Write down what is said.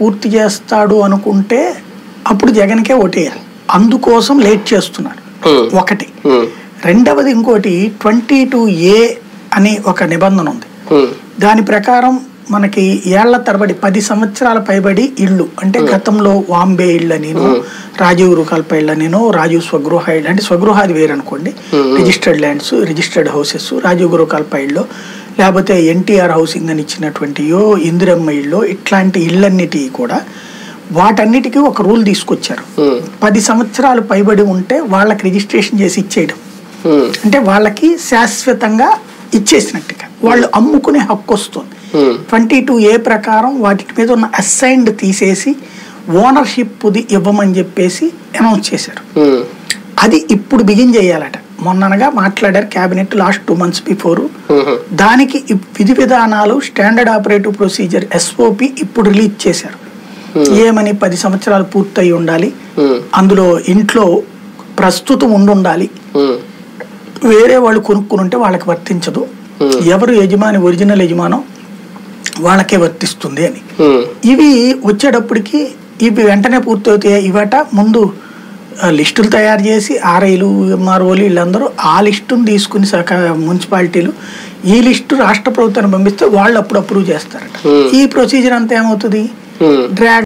పూర్తి చేస్తాడు అనుకుంటే అప్పుడు జగన్కే ఓటేయాలి అందుకోసం లేట్ చేస్తున్నాడు ఉమ్, ఒకటి ఉమ్, రెండవది ఇంకోటి ట్వంటీ టూ ఏ అని ఒక నిబంధన ఉంది ఉమ్, దాని ప్రకారం మనకి ఏళ్ల తరబడి పది సంవత్సరాల పైబడి ఇళ్ళు అంటే గతంలో వాంబే ఇళ్ళు నేను రాజీవ్ రూకల్ప ఇళ్ళు నేను రాజీవ్ స్వగృహ ఇళ్ళు అంటే స్వగృహాది వేరు అనుకోండి registered lands registered houses Rajiv గురుకల్ప ఇళ్ళు లేకపోతే ఎన్టీఆర్ హౌసింగ్ అని ఇచ్చినటువంటియో ఇందిరమ్మ ఇళ్ళు ఇట్లాంటి ఇళ్ళన్నిటి కూడా వాటన్నిటికీ ఒక రూల్ తీసుకొచ్చారు ఉమ్, పది సంవత్సరాలు పైబడి ఉంటే వాళ్ళకి రిజిస్ట్రేషన్ చేసి ఇచ్చేయడం ఉమ్, అంటే వాళ్ళకి శాశ్వతంగా ఇచ్చేసినట్టుగా వాళ్ళు అమ్ముకునే హక్కు వస్తుంది ఉమ్, ట్వంటీ టూ ఏ ప్రకారం వాటి మీద ఉన్న అసైన్డ్ తీసేసి ఓనర్షిప్ ఇవ్వమని చెప్పేసి అనౌన్స్ చేశారు ఉమ్, అది ఇప్పుడు బిగిన్ చేయాలట మొన్ననగా మాట్లాడారు cabinet last two months before um, దానికి ఇప్- విధి విధానాలు స్టాండర్డ్ ఆపరేటివ్ ప్రొసీజర్ ఎస్ఓపి ఇప్పుడు రిలీజ్ చేశారు ఏమని పది సంవత్సరాలు పూర్తయి ఉండాలి ఉమ్, అందులో ఇంట్లో ప్రస్తుతం ఉండుండాలి ఉమ్, వేరే వాళ్ళు కొనుక్కుని ఉంటే వాళ్ళకి వర్తించదు ఎవరు యజమాని ఒరిజినల్ యజమానం వాళ్ళకే వర్తిస్తుంది అని ఉమ్, ఇవి వచ్చేటప్పటికి ఇవి వెంటనే పూర్తవుతాయి ఇవట ముందు ఆ, లిస్టులు తయారు చేసి ఆర్ఐలు ఎంఆర్ఓలు వీళ్ళందరూ ఆ లిస్టును తీసుకుని సక మున్సిపాలిటీలు ఈ లిస్టు రాష్ట్ర ప్రభుత్వాన్ని పంపిస్తే వాళ్ళు అప్పుడు అప్రూవ్ చేస్తారట Hmm. ఈ ప్రొసీజర్ అంతా ఏమవుతుంది ఉమ్. డ్రాగ్